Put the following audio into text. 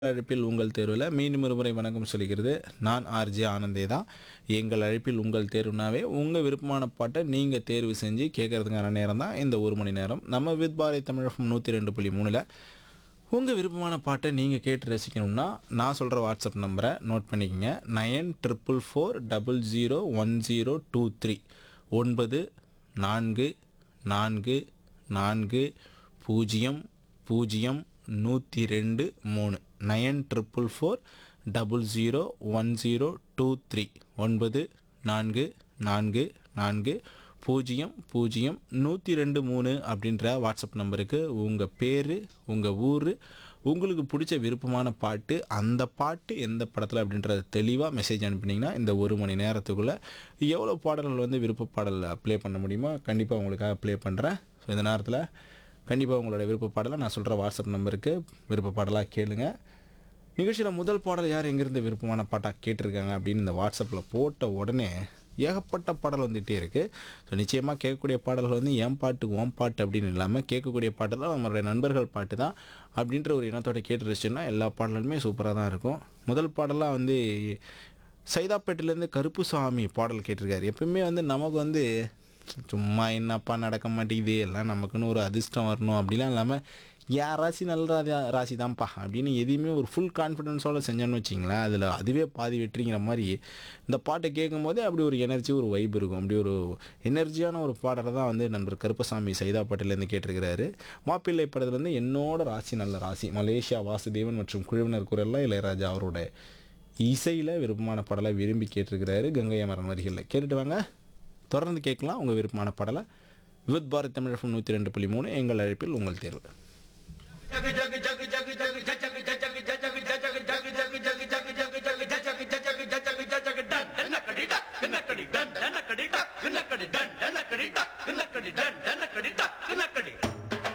அழைப்பில் உங்கள் தேர்வில் மீண்டும் ஒரு முறை வணக்கம் சொல்லிக்கிறது நான் ஆர்ஜே ஆனந்தே தான் எங்கள் அழைப்பில் உங்கள் தேர்வுனாவே உங்கள் விருப்பமான பாட்டை நீங்கள் தேர்வு செஞ்சு கேட்கறதுக்கான நேரம் தான் இந்த ஒரு மணி நேரம் நம்ம வித் பாரதி தமிழகம் நூற்றி ரெண்டு புள்ளி மூணில் உங்கள் விருப்பமான பாட்டை நீங்கள் கேட்டு ரசிக்கணும்னா நான் சொல்கிற வாட்ஸ்அப் நம்பரை நோட் பண்ணிக்கங்க nine triple four double zero one zero two three ஒன்பது நான்கு நான்கு நான்கு பூஜ்ஜியம் பூஜ்ஜியம் நூற்றி ரெண்டு மூணு nine triple four double zero one zero two three ஒன்பது நான்கு நான்கு நான்கு பூஜ்ஜியம் பூஜ்ஜியம் நூற்றி ரெண்டு மூணு அப்படின்ற வாட்ஸ்அப் நம்பருக்கு உங்கள் பேர் உங்கள் ஊர் உங்களுக்கு பிடிச்ச விருப்பமான பாட்டு அந்த பாட்டு எந்த படத்தில் அப்படின்றத தெளிவாக மெசேஜ் அனுப்புனீங்கன்னா இந்த ஒரு மணி நேரத்துக்குள்ளே எவ்வளோ பாடல்கள் வந்து விருப்ப பாடல் ப்ளே பண்ண முடியுமோ கண்டிப்பாக உங்களுக்காக ப்ளே பண்ணுறேன் ஸோ இந்த நேரத்தில் கண்டிப்பாக உங்களோட விருப்ப பாடலை நான் சொல்கிற வாட்ஸ்அப் நம்பருக்கு விருப்ப பாடலாக கேளுங்க நிகழ்ச்சியில் முதல் பாடல் யார் எங்கேருந்து விருப்பமான பாட்டாக கேட்டிருக்காங்க அப்படின்னு இந்த வாட்ஸ்அப்பில் போட்ட உடனே ஏகப்பட்ட பாடல் வந்துகிட்டே இருக்குது ஸோ நிச்சயமாக கேட்கக்கூடிய பாடல்கள் வந்து என் பாட்டு ஓம் பாட்டு அப்படின்னு இல்லாமல் கேட்கக்கூடிய பாட்டு தான் நம்மளுடைய நண்பர்கள் பாட்டு தான் அப்படின்ற ஒரு இனத்தோட கேட்டுருச்சுன்னா எல்லா பாடலுமே சூப்பராக தான் இருக்கும் முதல் பாடலாக வந்து சைதாப்பேட்டிலேருந்து கருப்புசாமி பாடல் கேட்டிருக்காரு எப்பவுமே வந்து நமக்கு வந்து சும்மா என்னப்பா நடக்க மாட்டேங்குது எல்லாம் நமக்குன்னு ஒரு அதிர்ஷ்டம் வரணும் அப்படிலாம் இல்லாமல் யார் ராசி நல்ல ராசி ராசி தான்ப்பா அப்படின்னு எதையுமே ஒரு ஃபுல் கான்ஃபிடென்ஸோட செஞ்சோன்னு வச்சிங்களேன் அதில் அதுவே பாதி வெற்றிங்கிற மாதிரி இந்த பாட்டை கேட்கும்போதே அப்படி ஒரு எனர்ஜி ஒரு வைப் இருக்கும் அப்படி ஒரு எனர்ஜியான ஒரு பாடலை தான் வந்து நண்பர் கருப்பசாமி சைதாப்பேட்டிலேருந்து கேட்டிருக்கிறாரு மாப்பிள்ளை படத்தில் வந்து என்னோட ராசி நல்ல ராசி மலேசியா வாசுதேவன் மற்றும் குழுவினர் குரலில் இளையராஜா அவரோட இசையில் விருப்பமான பாடலை விரும்பி கேட்டிருக்கிறாரு கங்கை அமரன் வரிகளில் கேட்டுட்டு வாங்க தொடர்ந்து கேட்கலாம் உங்கள் விருப்பமான பாடலை வித் பாரத் தமிழ் நூற்றி ரெண்டு புள்ளி மூணு எங்கள் அழைப்பில் உங்கள் தேர்வு ஜக ஜக